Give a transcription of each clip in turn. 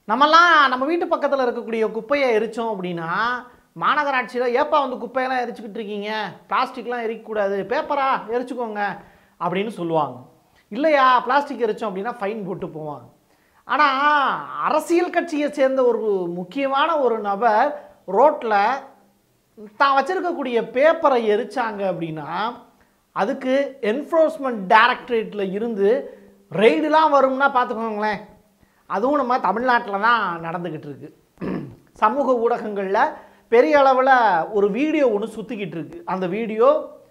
நம்மலாம் நம்ம வீட்டு பக்கத்தில் இருக்கக்கூடிய குப்பையை எரித்தோம் அப்படின்னா மாநகராட்சியில் ஏப்பா வந்து குப்பையெல்லாம் எரிச்சுக்கிட்டு இருக்கீங்க பிளாஸ்டிக்லாம் எரிக்கக்கூடாது பேப்பரா எரிச்சுக்கோங்க அப்படின்னு சொல்லுவாங்க இல்லையா பிளாஸ்டிக் எரிச்சோம் அப்படின்னா ஃபைன் போட்டு போவாங்க ஆனால் அரசியல் கட்சியை சேர்ந்த ஒரு முக்கியமான ஒரு நபர் ரோட்டில் தான் வச்சிருக்கக்கூடிய பேப்பரை எரிச்சாங்க அப்படின்னா அதுக்கு என்ஃபோர்ஸ்மெண்ட் டைரக்டரேட்டில் இருந்து ரெய்டுலாம் வரும்னா பார்த்துக்கோங்களேன் அதுவும் நம்ம தமிழ்நாட்டில் தான் நடந்துக்கிட்டு இருக்கு சமூக ஊடகங்களில் பெரிய அளவில் ஒரு வீடியோ ஒன்று சுற்றிக்கிட்டு இருக்கு அந்த வீடியோ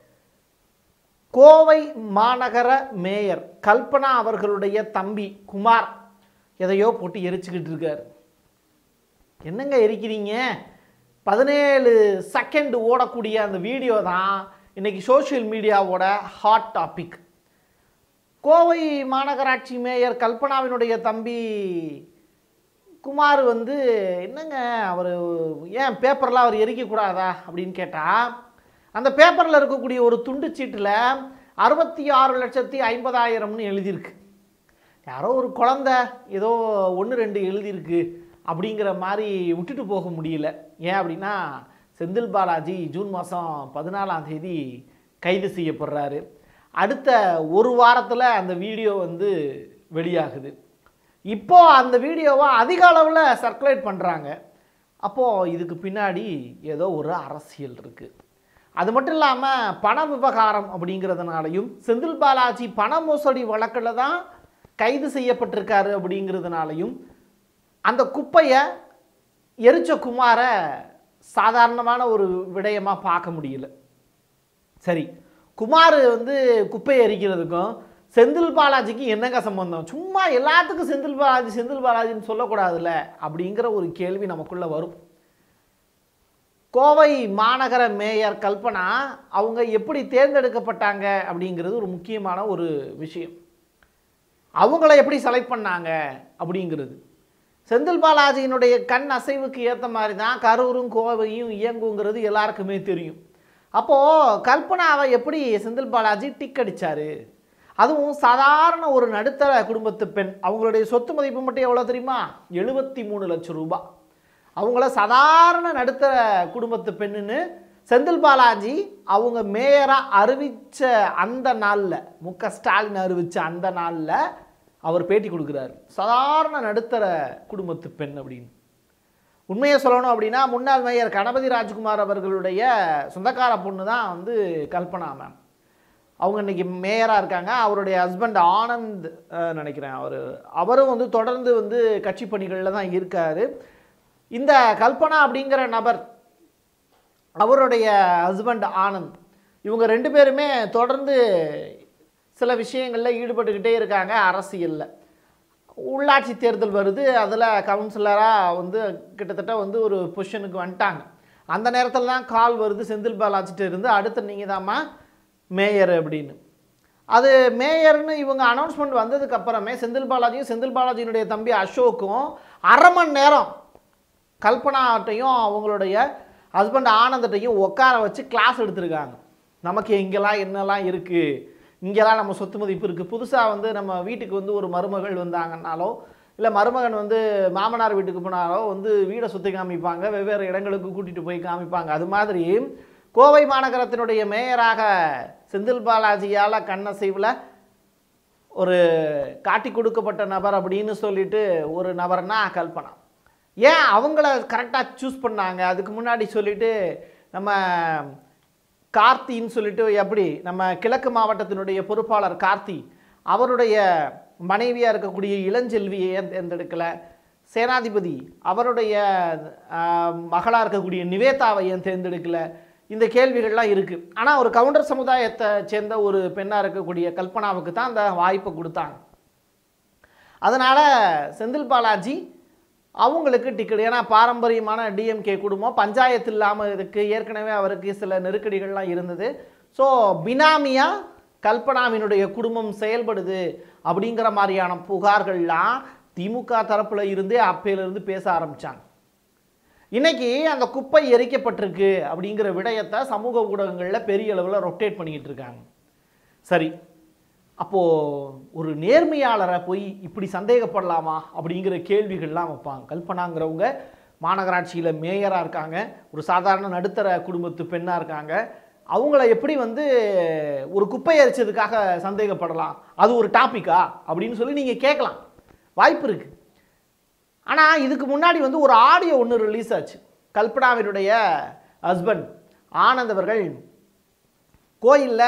கோவை மாநகர மேயர் கல்பனா அவர்களுடைய தம்பி குமார் எதையோ போட்டு எரிச்சுக்கிட்டு இருக்காரு என்னங்க எரிக்கிறீங்க பதினேழு செகண்ட் ஓடக்கூடிய அந்த வீடியோ தான் இன்னைக்கு சோஷியல் மீடியாவோட ஹாட் டாபிக் கோவை மாநகராட்சி மேயர் கல்பனாவினுடைய தம்பி குமார் வந்து என்னங்க அவர் ஏன் பேப்பர்லாம் அவர் எரிக்கக்கூடாதா அப்படின்னு கேட்டால் அந்த பேப்பரில் இருக்கக்கூடிய ஒரு துண்டு சீட்டில் அறுபத்தி ஆறு லட்சத்தி ஐம்பதாயிரம்னு எழுதியிருக்கு யாரோ ஒரு குழந்த ஏதோ ஒன்று ரெண்டு எழுதியிருக்கு அப்படிங்கிற மாதிரி விட்டுட்டு போக முடியல ஏன் அப்படின்னா செந்தில் பாலாஜி ஜூன் மாதம் பதினாலாம் தேதி கைது செய்யப்படுறாரு அடுத்த ஒரு வாரத்தில் அந்த வீடியோ வந்து வெளியாகுது இப்போ அந்த வீடியோவை அதிக அளவில் சர்க்குலேட் பண்ணுறாங்க அப்போது இதுக்கு பின்னாடி ஏதோ ஒரு அரசியல் இருக்குது அது மட்டும் இல்லாமல் பண விவகாரம் அப்படிங்கிறதுனாலையும் செந்தில் பாலாஜி பண மோசடி வழக்கில் தான் கைது செய்யப்பட்டிருக்காரு அப்படிங்கிறதுனாலையும் அந்த குப்பையை எரிச்ச குமாரை சாதாரணமான ஒரு விடயமாக பார்க்க முடியல சரி குமார் வந்து குப்பையை எரிக்கிறதுக்கும் செந்தில் பாலாஜிக்கு என்னங்க சம்பந்தம் சும்மா எல்லாத்துக்கும் செந்தில் பாலாஜி செந்தில் பாலாஜின்னு சொல்லக்கூடாதுல்ல அப்படிங்கிற ஒரு கேள்வி நமக்குள்ள வரும் கோவை மாநகர மேயர் கல்பனா அவங்க எப்படி தேர்ந்தெடுக்கப்பட்டாங்க அப்படிங்கிறது ஒரு முக்கியமான ஒரு விஷயம் அவங்கள எப்படி செலக்ட் பண்ணாங்க அப்படிங்கிறது செந்தில் பாலாஜியினுடைய கண் அசைவுக்கு ஏற்ற மாதிரி தான் கரூரும் கோவையும் இயங்குங்கிறது எல்லாருக்குமே தெரியும் அப்போது கல்பனாவை எப்படி செந்தில் பாலாஜி டிக் அடிச்சாரு அதுவும் சாதாரண ஒரு நடுத்தர குடும்பத்து பெண் அவங்களுடைய சொத்து மதிப்பு மட்டும் எவ்வளோ தெரியுமா எழுபத்தி மூணு லட்சம் ரூபாய் அவங்கள சாதாரண நடுத்தர குடும்பத்து பெண்ணுன்னு செந்தில் பாலாஜி அவங்க மேயராக அறிவித்த அந்த நாளில் மு க ஸ்டாலின் அறிவித்த அந்த நாளில் அவர் பேட்டி கொடுக்குறாரு சாதாரண நடுத்தர குடும்பத்து பெண் அப்படின்னு உண்மையை சொல்லணும் அப்படின்னா முன்னாள் மேயர் கணபதி ராஜ்குமார் அவர்களுடைய சொந்தக்கார பொண்ணு தான் வந்து கல்பனா மேம் அவங்க இன்னைக்கு மேயராக இருக்காங்க அவருடைய ஹஸ்பண்ட் ஆனந்த் அஹ், நினைக்கிறேன் அவர் அவரும் வந்து தொடர்ந்து வந்து கட்சி பணிகளில் தான் இருக்காரு இந்த கல்பனா அப்படிங்கிற நபர் அவருடைய ஹஸ்பண்ட் ஆனந்த் இவங்க ரெண்டு பேருமே தொடர்ந்து சில விஷயங்களில் ஈடுபட்டுக்கிட்டே இருக்காங்க அரசியலில் உள்ளாட்சி தேர்தல் வருது அதில் கவுன்சிலராக வந்து கிட்டத்தட்ட வந்து ஒரு பொசிஷனுக்கு வந்துட்டாங்க அந்த நேரத்தில் தான் கால் வருது செந்தில் பாலாஜிட்ட இருந்து அடுத்து நீங்கள் தாம்மா மேயர் அப்படின்னு அது மேயர்னு இவங்க அனௌன்ஸ்மெண்ட் வந்ததுக்கு அப்புறமே செந்தில் பாலாஜியும் செந்தில் பாலாஜியினுடைய தம்பி அசோக்கும் அரை மணி நேரம் கல்பனாட்டையும் அவங்களுடைய ஹஸ்பண்ட் ஆனந்தட்டையும் உட்கார வச்சு கிளாஸ் எடுத்திருக்காங்க நமக்கு இங்கெல்லாம் என்னெல்லாம் இருக்குது இங்கெல்லாம் நம்ம சொத்து மதிப்பு இருக்குது புதுசாக வந்து நம்ம வீட்டுக்கு வந்து ஒரு மருமகள் வந்தாங்கன்னாலோ இல்லை மருமகன் வந்து மாமனார் வீட்டுக்கு போனாலோ வந்து வீடை சுற்றி காமிப்பாங்க வெவ்வேறு இடங்களுக்கு கூட்டிகிட்டு போய் காமிப்பாங்க அது மாதிரி கோவை மாநகரத்தினுடைய மேயராக செந்தில் பாலாஜியால் கண்ணசைவில் ஒரு காட்டி கொடுக்கப்பட்ட நபர் அப்படின்னு சொல்லிட்டு ஒரு நபர்னா கல்பனா ஏன் அவங்கள கரெக்டாக சூஸ் பண்ணாங்க அதுக்கு முன்னாடி சொல்லிட்டு நம்ம கார்த்தின்னு சொல்லிட்டு எப்படி நம்ம கிழக்கு மாவட்டத்தினுடைய பொறுப்பாளர் கார்த்தி அவருடைய மனைவியாக இருக்கக்கூடிய இளஞ்செல்வியை ஏன் தேர்ந்தெடுக்கலை சேனாதிபதி அவருடைய மகளாக இருக்கக்கூடிய நிவேதாவை ஏன் தேர்ந்தெடுக்கலை இந்த கேள்விகள்லாம் இருக்குது ஆனால் ஒரு கவுண்டர் சமுதாயத்தை சேர்ந்த ஒரு பெண்ணாக இருக்கக்கூடிய கல்பனாவுக்கு தான் அந்த வாய்ப்பை கொடுத்தாங்க அதனால் செந்தில் பாலாஜி அவங்களுக்கு டிக்கெட் ஏன்னா பாரம்பரியமான டிஎம்கே குடும்பம் பஞ்சாயத்து இல்லாமல் இருக்குது ஏற்கனவே அவருக்கு சில நெருக்கடிகள்லாம் இருந்தது ஸோ பினாமியா கல்பனாவினுடைய குடும்பம் செயல்படுது அப்படிங்கிற மாதிரியான புகார்கள்லாம் திமுக தரப்புல இருந்தே அப்பையிலிருந்து பேச ஆரம்பிச்சாங்க இன்னைக்கு அந்த குப்பை எரிக்கப்பட்டிருக்கு அப்படிங்கிற விடயத்தை சமூக ஊடகங்களில் பெரிய அளவில் ரொட்டேட் பண்ணிக்கிட்டு இருக்காங்க சரி அப்போது ஒரு நேர்மையாளரை போய் இப்படி சந்தேகப்படலாமா அப்படிங்கிற கேள்விகள்லாம் வைப்பாங்க கல்பனாங்கிறவங்க மாநகராட்சியில் மேயராக இருக்காங்க ஒரு சாதாரண நடுத்தர குடும்பத்து பெண்ணாக இருக்காங்க அவங்கள எப்படி வந்து ஒரு குப்பை அரிச்சதுக்காக சந்தேகப்படலாம் அது ஒரு டாப்பிக்கா அப்படின்னு சொல்லி நீங்கள் கேட்கலாம் வாய்ப்பு இருக்குது ஆனால் இதுக்கு முன்னாடி வந்து ஒரு ஆடியோ ஒன்று ரிலீஸ் ஆச்சு கல்பனாவினுடைய ஹஸ்பண்ட் ஆனந்த் அவர்கள் கோயிலில்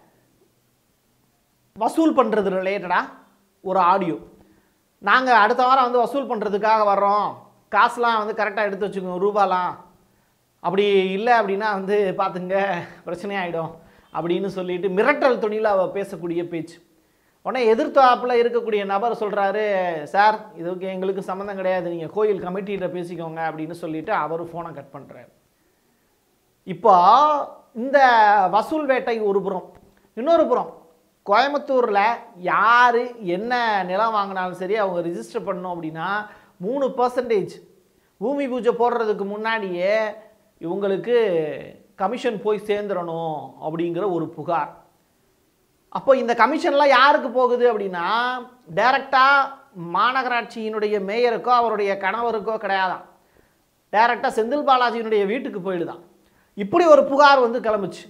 வசூல் பண்ணுறது ரிலேட்டடாக ஒரு ஆடியோ நாங்கள் அடுத்த வாரம் வந்து வசூல் பண்ணுறதுக்காக வர்றோம் காசுலாம் வந்து கரெக்டாக எடுத்து வச்சுக்கோங்க ரூபாலாம் அப்படி இல்லை அப்படின்னா வந்து பார்த்துங்க பிரச்சனையாயிடும் அப்படின்னு சொல்லிட்டு மிரட்டல் துணியில் அவ பேசக்கூடிய பேச்சு உடனே எதிர்த்தாப்பில் இருக்கக்கூடிய நபர் சொல்கிறாரு சார் இதுக்கு எங்களுக்கு சம்மந்தம் கிடையாது நீங்கள் கோயில் கமிட்டிகிட்ட பேசிக்கோங்க அப்படின்னு சொல்லிட்டு அவர் ஃபோனை கட் பண்ணுறாரு இப்போ இந்த வசூல் வேட்டை ஒரு புறம் இன்னொரு புறம் கோயம்புத்தூரில் யார் என்ன நிலம் வாங்கினாலும் சரி அவங்க ரிஜிஸ்டர் பண்ணோம் அப்படின்னா மூணு பர்சன்டேஜ் பூமி பூஜை போடுறதுக்கு முன்னாடியே இவங்களுக்கு கமிஷன் போய் சேர்ந்துடணும் அப்படிங்கிற ஒரு புகார் அப்போ இந்த கமிஷன்லாம் யாருக்கு போகுது அப்படின்னா டைரக்டாக மாநகராட்சியினுடைய மேயருக்கோ அவருடைய கணவருக்கோ கிடையாதான் டைரக்டாக செந்தில் பாலாஜியினுடைய வீட்டுக்கு போயிடுதான் இப்படி ஒரு புகார் வந்து கிளம்புச்சு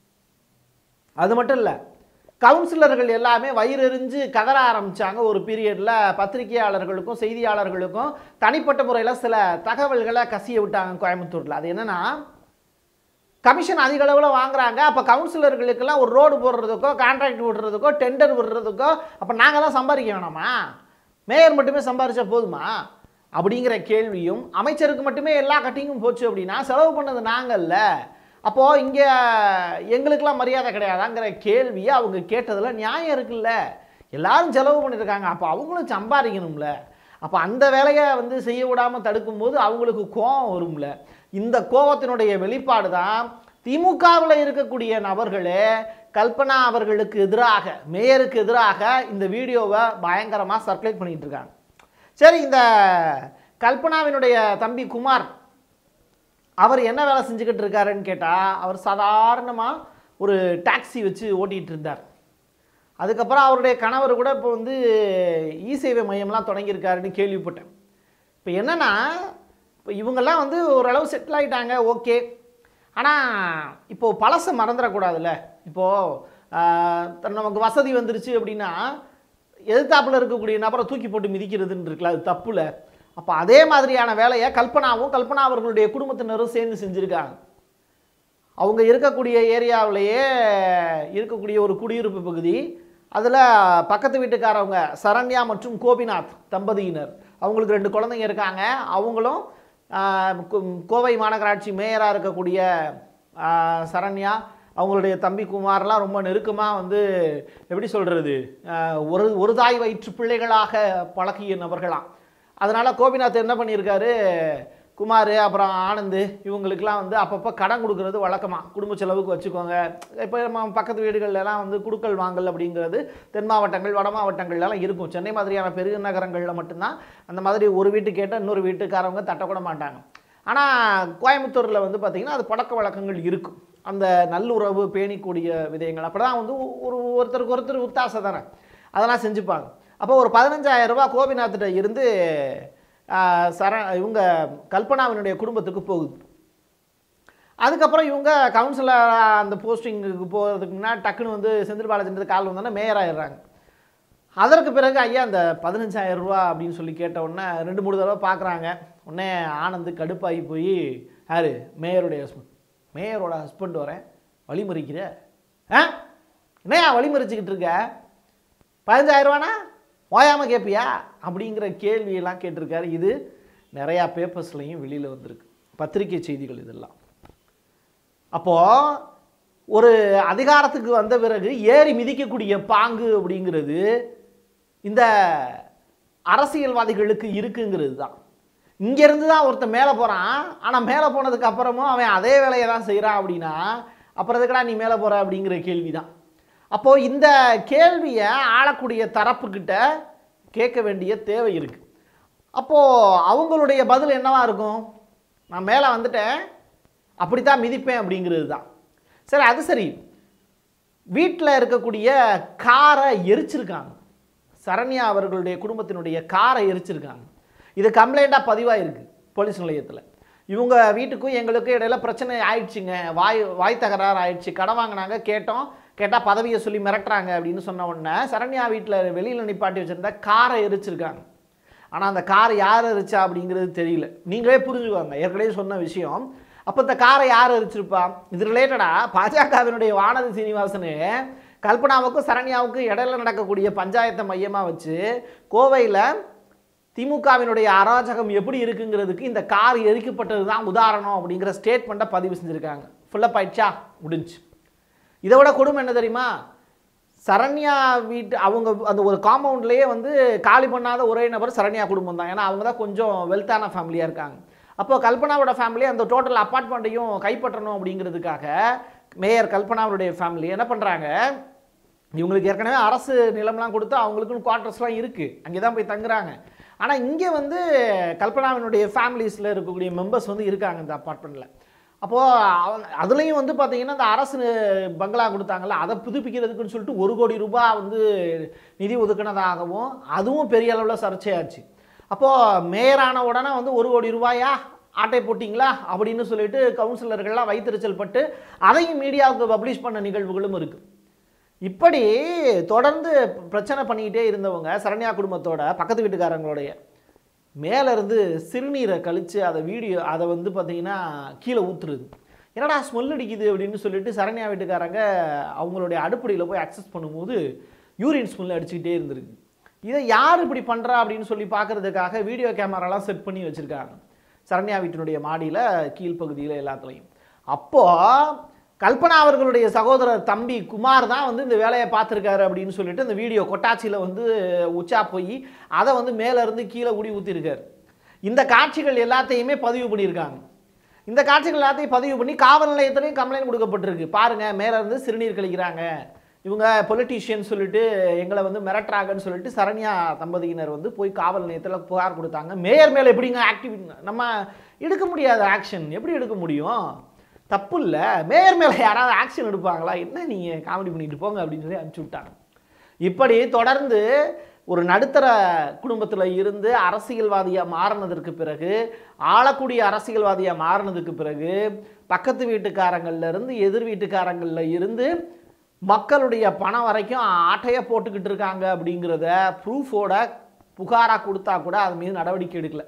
அது மட்டும் இல்லை கவுன்சிலர்கள் எல்லாமே வயிறெறிஞ்சு கதற ஆரம்பித்தாங்க ஒரு பீரியடில் பத்திரிகையாளர்களுக்கும் செய்தியாளர்களுக்கும் தனிப்பட்ட முறையில் சில தகவல்களை கசிய விட்டாங்க கோயம்புத்தூரில் அது என்னென்னா கமிஷன் அதிக அளவில் வாங்குறாங்க அப்போ கவுன்சிலர்களுக்கெல்லாம் ஒரு ரோடு போடுறதுக்கோ கான்ட்ராக்ட் விடுறதுக்கோ டெண்டர் விடுறதுக்கோ அப்போ நாங்கள் தான் சம்பாதிக்க வேணாமா மேயர் மட்டுமே சம்பாதிச்சா போதுமா அப்படிங்கிற கேள்வியும் அமைச்சருக்கு மட்டுமே எல்லா கட்டிங்கும் போச்சு அப்படின்னா செலவு பண்ணது நாங்கள்ல அப்போது இங்கே எங்களுக்கெல்லாம் மரியாதை கிடையாதாங்கிற கேள்வியை அவங்க கேட்டதில் நியாயம் இருக்குல்ல எல்லாரும் செலவு பண்ணியிருக்காங்க அப்போ அவங்களும் சம்பாதிக்கணும்ல அப்போ அந்த வேலையை வந்து செய்ய விடாமல் தடுக்கும்போது அவங்களுக்கு கோபம் வரும்ல இந்த கோபத்தினுடைய வெளிப்பாடு தான் திமுகவில் இருக்கக்கூடிய நபர்களே கல்பனா அவர்களுக்கு எதிராக மேயருக்கு எதிராக இந்த வீடியோவை பயங்கரமாக சர்க்குலேட் பண்ணிட்டு இருக்காங்க சரி இந்த கல்பனாவினுடைய தம்பி குமார் அவர் என்ன வேலை செஞ்சுக்கிட்டு இருக்காருன்னு கேட்டால் அவர் சாதாரணமாக ஒரு டாக்ஸி வச்சு ஓட்டிகிட்டு இருந்தார் அதுக்கப்புறம் அவருடைய கணவர் கூட இப்போ வந்து இ சேவை மையம்லாம் தொடங்கியிருக்காருன்னு கேள்விப்பட்டேன் இப்போ என்னென்னா இப்போ இவங்கெல்லாம் வந்து ஓரளவு செட்டில் ஆகிட்டாங்க ஓகே ஆனால் இப்போது பழசை மறந்துடக்கூடாதுல்ல இப்போது நமக்கு வசதி வந்துருச்சு அப்படின்னா எதிர்த்தாப்புல இருக்கக்கூடிய நபரை தூக்கி போட்டு மிதிக்கிறதுன்னு இருக்குல்ல அது தப்புல அப்போ அதே மாதிரியான வேலையை கல்பனாவும் கல்பனா அவர்களுடைய குடும்பத்தினரும் சேர்ந்து செஞ்சுருக்காங்க அவங்க இருக்கக்கூடிய ஏரியாவிலேயே இருக்கக்கூடிய ஒரு குடியிருப்பு பகுதி அதில் பக்கத்து வீட்டுக்காரவங்க சரண்யா மற்றும் கோபிநாத் தம்பதியினர் அவங்களுக்கு ரெண்டு குழந்தைங்க இருக்காங்க அவங்களும் ஆஹ், கோ- கோவை மாநகராட்சி மேயராக இருக்கக்கூடிய ஆஹ், சரண்யா அவங்களுடைய தம்பி குமார்லாம் ரொம்ப நெருக்கமாக வந்து எப்படி சொல்கிறது ஒரு ஒரு தாய் வயிற்று பிள்ளைகளாக பழகிய நபர்களாம் அதனால் கோபிநாத் என்ன பண்ணியிருக்காரு குமார் அப்புறம் ஆனந்த் இவங்களுக்கெல்லாம் வந்து அப்பப்போ கடன் கொடுக்கறது வழக்கமாக குடும்ப செலவுக்கு வச்சுக்கோங்க இப்போ நம்ம பக்கத்து வீடுகள்லாம் வந்து குடுக்கல் வாங்கல் அப்படிங்கிறது தென் மாவட்டங்கள் வட மாவட்டங்கள்லாம் இருக்கும் சென்னை மாதிரியான பெரிய நகரங்களில் மட்டும்தான் அந்த மாதிரி ஒரு வீட்டு கேட்டால் இன்னொரு வீட்டுக்காரவங்க தட்டக்கூட மாட்டாங்க ஆனால் கோயம்புத்தூரில் வந்து பார்த்திங்கன்னா அது பழக்க வழக்கங்கள் இருக்கும் அந்த நல்லுறவு பேணிக்கூடிய விதயங்கள் அப்போ தான் வந்து ஒரு ஒருத்தருக்கு ஒருத்தர் உத்தாசை தானே அதெல்லாம் செஞ்சுப்பாங்க அப்போ ஒரு 15000 ரூபாய் கோபிநாத்திட்ட இருந்து ஆஹ், சர இவங்க கல்பனாவினுடைய குடும்பத்துக்கு போகுது அதுக்கப்புறம் இவங்க கவுன்சிலர் அந்த போஸ்டிங்குக்கு போகிறதுக்கு முன்னாடி டக்குன்னு வந்து செந்தில் பாலாஜின்றது கால் வந்தோன்னே மேயர் ஆயிடுறாங்க அதற்கு பிறகு ஐயா அந்த 15000 ரூபா அப்படின்னு சொல்லி கேட்ட உடனே ரெண்டு மூணு தடவை பார்க்குறாங்க உடனே ஆனந்த் கடுப்பாகி போய் யார் மேயருடைய ஹஸ்பண்ட் மேயரோட ஹஸ்பண்ட் வரேன் வழிமறிக்கிற ஆ என்னையா வழிமறிச்சுக்கிட்டு இருக்க பதினஞ்சாயிரம் ரூபானா ஓயாமல் கேட்பியா அப்படிங்கிற கேள்வியெல்லாம் கேட்டிருக்காரு இது நிறையா பேப்பர்ஸ்லையும் வெளியில் வந்திருக்கு பத்திரிகை செய்திகள் இதெல்லாம் அப்போது ஒரு அதிகாரத்துக்கு வந்த பிறகு ஏறி மிதிக்கக்கூடிய பாங்கு அப்படிங்கிறது இந்த அரசியல்வாதிகளுக்கு இருக்குங்கிறது தான் இங்கேருந்து தான் ஒருத்தன் மேலே போகிறான் ஆனால் மேலே போனதுக்கு அப்புறமும் அவன் அதே வேலையை தான் செய்கிறான் அப்படின்னா அப்புறம் எதுக்குடா நீ மேலே போகிற அப்படிங்கிற கேள்வி தான் அப்போது இந்த கேள்வியை ஆளக்கூடிய தரப்புக்கிட்ட கேட்க வேண்டிய தேவை இருக்குது அப்போது அவங்களுடைய பதில் என்னவா இருக்கும் நான் மேலே வந்துட்டேன் அப்படித்தான் மிதிப்பேன் அப்படிங்கிறது தான் சரி அது சரி வீட்டில் இருக்கக்கூடிய காரை எரிச்சிருக்காங்க சரண்யா அவர்களுடைய குடும்பத்தினுடைய காரை எரிச்சிருக்காங்க இது கம்ப்ளைண்ட்டாக பதிவாயிருக்கு போலீஸ் நிலையத்தில் இவங்க வீட்டுக்கும் எங்களுக்கும் இடையில பிரச்சனை ஆயிடுச்சுங்க வாய் வாய் தகராறு ஆயிடுச்சு கடன் வாங்கினாங்க கேட்டோம் கேட்டால் பதவியை சொல்லி மிரட்டுறாங்க அப்படின்னு சொன்ன உடனே சரண்யா வீட்டில் வெளியில் நிப்பாட்டி வச்சிருந்தா காரை எரிச்சிருக்காங்க ஆனால் அந்த காரை யார் எரிச்சா அப்படிங்கிறது தெரியல நீங்களே புரிஞ்சுக்கோங்க ஏற்கனவே சொன்ன விஷயம் அப்போ இந்த காரை யார் எரிச்சிருப்பா இது ரிலேட்டடாக பாஜகவினுடைய வானதி சீனிவாசனு கல்பனாவுக்கும் சரண்யாவுக்கும் இடையில நடக்கக்கூடிய பஞ்சாயத்தை மையமாக வச்சு கோவையில் திமுகவினுடைய அராஜகம் எப்படி இருக்குங்கிறதுக்கு இந்த கார் எரிக்கப்பட்டது தான் உதாரணம் அப்படிங்கிற ஸ்டேட்மெண்ட்டை பதிவு செஞ்சுருக்காங்க ஃபுல்லப் ஆயிடுச்சா முடிஞ்சு இதை விட கொடுமை என்ன தெரியுமா சரண்யா வீட்டு அவங்க அந்த ஒரு காம்பவுண்ட்லேயே வந்து காலி பண்ணாத ஒரே நபர் சரண்யா குடும்பம் தான் ஏன்னா அவங்க தான் கொஞ்சம் வெல்த்தான ஃபேமிலியாக இருக்காங்க அப்போ கல்பனாவோட ஃபேமிலி அந்த டோட்டல் அப்பார்ட்மெண்ட்டையும் கைப்பற்றணும் அப்படிங்கிறதுக்காக மேயர் கல்பனாவுடைய ஃபேமிலி என்ன பண்ணுறாங்க இவங்களுக்கு ஏற்கனவே அரசு நிலம்லாம் கொடுத்து அவங்களுக்குன்னு குவார்ட்டர்ஸ்லாம் இருக்குது அங்கே தான் போய் தங்குறாங்க ஆனால் இங்கே வந்து கல்பனாவினுடைய ஃபேமிலிஸில் இருக்கக்கூடிய மெம்பர்ஸ் வந்து இருக்காங்க இந்த அப்பார்ட்மெண்ட்டில் அப்போது அவங்க அதுலேயும் வந்து பார்த்தீங்கன்னா இந்த அரசு பங்களா கொடுத்தாங்கல்ல அதை புதுப்பிக்கிறதுக்குன்னு சொல்லிட்டு ஒரு கோடி ரூபாய் வந்து நிதி ஒதுக்கினதாகவும் அதுவும் பெரிய அளவில் சர்ச்சையாச்சு அப்போது மேயரான உடனே வந்து ஒரு கோடி ரூபாயா ஆட்டை போட்டிங்களா அப்படின்னு சொல்லிட்டு கவுன்சிலர்கள்லாம் வைத்தறிச்சல் பட்டு அதையும் மீடியாவுக்கு பப்ளிஷ் பண்ண நிகழ்வுகளும் இருக்குது இப்படி தொடர்ந்து பிரச்சனை பண்ணிக்கிட்டே இருந்தவங்க சரண்யா குடும்பத்தோட பக்கத்து வீட்டுக்காரங்களுடைய மேல இருந்து சிறுநீரை கழித்து அதை வீடியோ அதை வந்து பார்த்தீங்கன்னா கீழே ஊற்றுறது என்னடா ஸ்மெல் அடிக்குது அப்படின்னு சொல்லிட்டு சரண்யா வீட்டுக்காரங்க அவங்களுடைய அடுப்படியில் போய் அக்சஸ் பண்ணும்போது யூரின் ஸ்மெல் அடிச்சுக்கிட்டே இருந்திருக்கு இதை யார் இப்படி பண்ணுறா அப்படின்னு சொல்லி பார்க்கறதுக்காக வீடியோ கேமராலாம் செட் பண்ணி வச்சுருக்காங்க சரண்யா வீட்டினுடைய மாடியில் கீழ்ப்பகுதியில் எல்லாத்துலேயும் அப்போது கல்பனா அவர்களுடைய சகோதரர் தம்பி குமார் தான் வந்து இந்த வேலையை பார்த்துருக்காரு அப்படின்னு சொல்லிட்டு இந்த வீடியோ கொட்டாச்சியில் வந்து உச்சா போய் அதை வந்து மேலே இருந்து கீழே ஊடி ஊற்றிருக்காரு இந்த காட்சிகள் எல்லாத்தையுமே பதிவு பண்ணியிருக்காங்க இந்த காட்சிகள் எல்லாத்தையும் பதிவு பண்ணி காவல் நிலையத்திலையும் கம்ப்ளைண்ட் கொடுக்கப்பட்டிருக்கு பாருங்க மேலே இருந்து சிறுநீர் கழிக்கிறாங்க இவங்க பொலிட்டீஷியன் சொல்லிட்டு எங்களை வந்து மிரட்டுறாங்கன்னு சொல்லிட்டு சரண்யா தம்பதியினர் வந்து போய் காவல் நிலையத்தில் புகார் கொடுத்தாங்க மேயர் மேலே எப்படிங்க ஆக்டிவ் நம்ம எடுக்க முடியாத ஆக்ஷன் எப்படி எடுக்க முடியும் தப்பு இல்லை மேயர் மேலே யாராவது ஆக்ஷன் எடுப்பாங்களா என்ன நீங்கள் காமெடி பண்ணிட்டு போங்க அப்படின்னு சொல்லி அனுப்பிச்சி விட்டாங்க இப்படி தொடர்ந்து ஒரு நடுத்தர குடும்பத்தில் இருந்து அரசியல்வாதியாக மாறினதற்கு பிறகு ஆளக்கூடிய அரசியல்வாதியாக மாறினதுக்கு பிறகு பக்கத்து வீட்டுக்காரங்கள்ல இருந்து எதிர் வீட்டுக்காரங்கள்ல இருந்து மக்களுடைய பணம் வரைக்கும் ஆட்டையை போட்டுக்கிட்டு இருக்காங்க அப்படிங்கிறத ப்ரூஃபோட புகாராக கொடுத்தா கூட அது மீது நடவடிக்கை எடுக்கல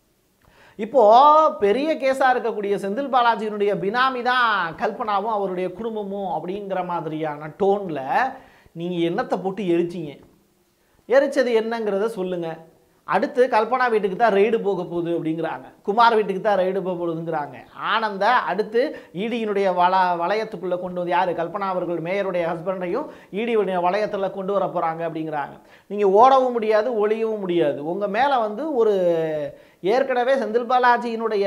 இப்போ பெரிய கேஸா இருக்கக்கூடிய செந்தில் பாலாஜியினுடைய பினாமி தான் கல்பனாவும் அவருடைய குடும்பமும் அப்படிங்கிற மாதிரியான டோன்ல நீங்க என்னத்தை போட்டு எரிச்சீங்க எரிச்சது என்னங்கிறத சொல்லுங்க அடுத்து கல்பனா வீட்டுக்கு தான் ரெய்டு போக போகுது அப்படிங்கிறாங்க குமார் வீட்டுக்கு தான் ரெய்டு போக போகுதுங்கிறாங்க ஆனந்த அடுத்து ஈடியினுடைய வள வளையத்துக்குள்ளே கொண்டு வந்து யார் கல்பனா அவர்கள் மேயருடைய ஹஸ்பண்டையும் ஈடியுடைய வளையத்தில் கொண்டு வர போகிறாங்க அப்படிங்கிறாங்க நீங்கள் ஓடவும் முடியாது ஒளியவும் முடியாது உங்கள் மேலே வந்து ஒரு ஏற்கனவே செந்தில் பாலாஜியினுடைய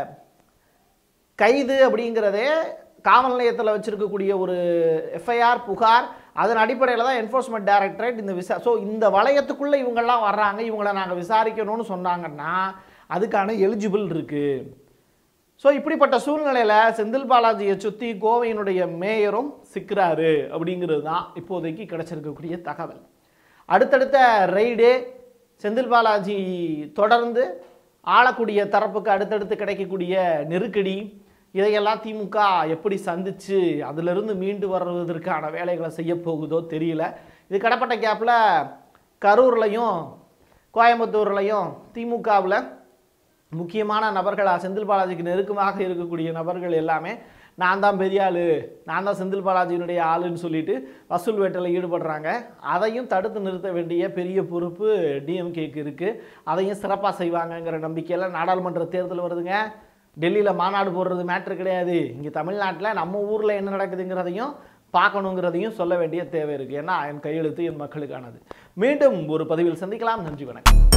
கைது அப்படிங்கிறதே காவல் நிலையத்தில் வச்சிருக்கக்கூடிய ஒரு எஃப்ஐஆர் புகார் அதன் அடிப்படையில் தான் என்ஃபோர்ஸ்மெண்ட் டைரக்டரேட் இந்த விசா ஸோ இந்த வளையத்துக்குள்ளே இவங்கெல்லாம் வர்றாங்க இவங்களை நாங்கள் விசாரிக்கணும்னு சொன்னாங்கன்னா அதுக்கான எலிஜிபிள் இருக்குது ஸோ இப்படிப்பட்ட சூழ்நிலையில் செந்தில் பாலாஜியை சுற்றி கோவையினுடைய மேயரும் சிக்கிறாரு அப்படிங்கிறது தான் இப்போதைக்கு கிடைச்சிருக்கக்கூடிய தகவல் அடுத்தடுத்த ரெய்டு செந்தில் பாலாஜி தொடர்ந்து ஆளக்கூடிய தரப்புக்கு அடுத்தடுத்து கிடைக்கக்கூடிய நெருக்கடி இதையெல்லாம் திமுக எப்படி சந்திச்சு அதிலிருந்து மீண்டு வர்றதற்கான வேலைகளை செய்ய போகுதோ தெரியல இது கடப்பட்ட கேப்பில் கரூர்லையும் கோயம்புத்தூர்லையும் திமுகவில் முக்கியமான நபர்களாக செந்தில் பாலாஜிக்கு நெருக்கமாக இருக்கக்கூடிய நபர்கள் எல்லாமே நான் தான் பெரிய ஆளு நான் தான் செந்தில் பாலாஜியினுடைய ஆளுன்னு சொல்லிட்டு வசூல் வேட்டையில் ஈடுபடுறாங்க அதையும் தடுத்து நிறுத்த வேண்டிய பெரிய பொறுப்பு டிஎம்கேக்கு இருக்குது அதையும் சிறப்பாக செய்வாங்கங்கிற நம்பிக்கையில் நாடாளுமன்ற தேர்தல் வருதுங்க டெல்லியில் மாநாடு போடுறது மேட்ரு கிடையாது இங்கே தமிழ்நாட்டில் நம்ம ஊரில் என்ன நடக்குதுங்கிறதையும் பார்க்கணுங்கிறதையும் சொல்ல வேண்டிய தேவை இருக்குது ஏன்னா என் கையெழுத்து என் மக்களுக்கானது மீண்டும் ஒரு பதிவில் சந்திக்கலாம் நன்றி வணக்கம்